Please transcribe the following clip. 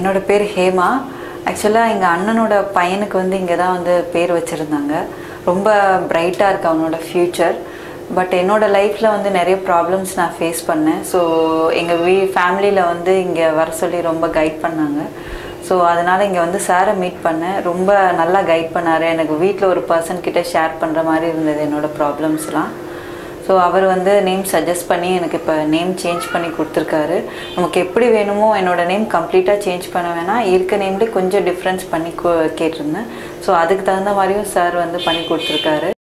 என்னோட பேர் ஹேமா ஆக்சுவலாக எங்கள் அண்ணனோட பையனுக்கு வந்து இங்கே தான் வந்து பேர் வச்சுருந்தாங்க ரொம்ப பிரைட்டாக இருக்கு அவனோட ஃப்யூச்சர் பட் என்னோட லைஃப்பில் வந்து நிறைய ப்ராப்ளம்ஸ் நான் ஃபேஸ் பண்ணேன் ஸோ எங்கள் வீ ஃபேமிலியில் வந்து இங்கே வர சொல்லி ரொம்ப கைட் பண்ணாங்க ஸோ அதனால் இங்கே வந்து சாரை மீட் பண்ணேன் ரொம்ப நல்லா கைட் பண்ணார் எனக்கு வீட்டில் ஒரு பர்சன் கிட்ட ஷேர் பண்ணுற மாதிரி இருந்தது என்னோட ப்ராப்ளம்ஸ்லாம் ஸோ அவர் வந்து நேம் சஜஸ்ட் பண்ணி எனக்கு இப்போ நேம் சேஞ்ச் பண்ணி கொடுத்துருக்காரு நமக்கு எப்படி வேணுமோ என்னோட நேம் கம்ப்ளீட்டாக சேஞ்ச் பண்ண வேணாம் இருக்க நேம்லேயே கொஞ்சம் டிஃப்ரென்ஸ் பண்ணி கு- கேட்டிருந்தேன் ஸோ அதுக்கு தகுந்த மாதிரியும் சார் வந்து பண்ணி கொடுத்துருக்காரு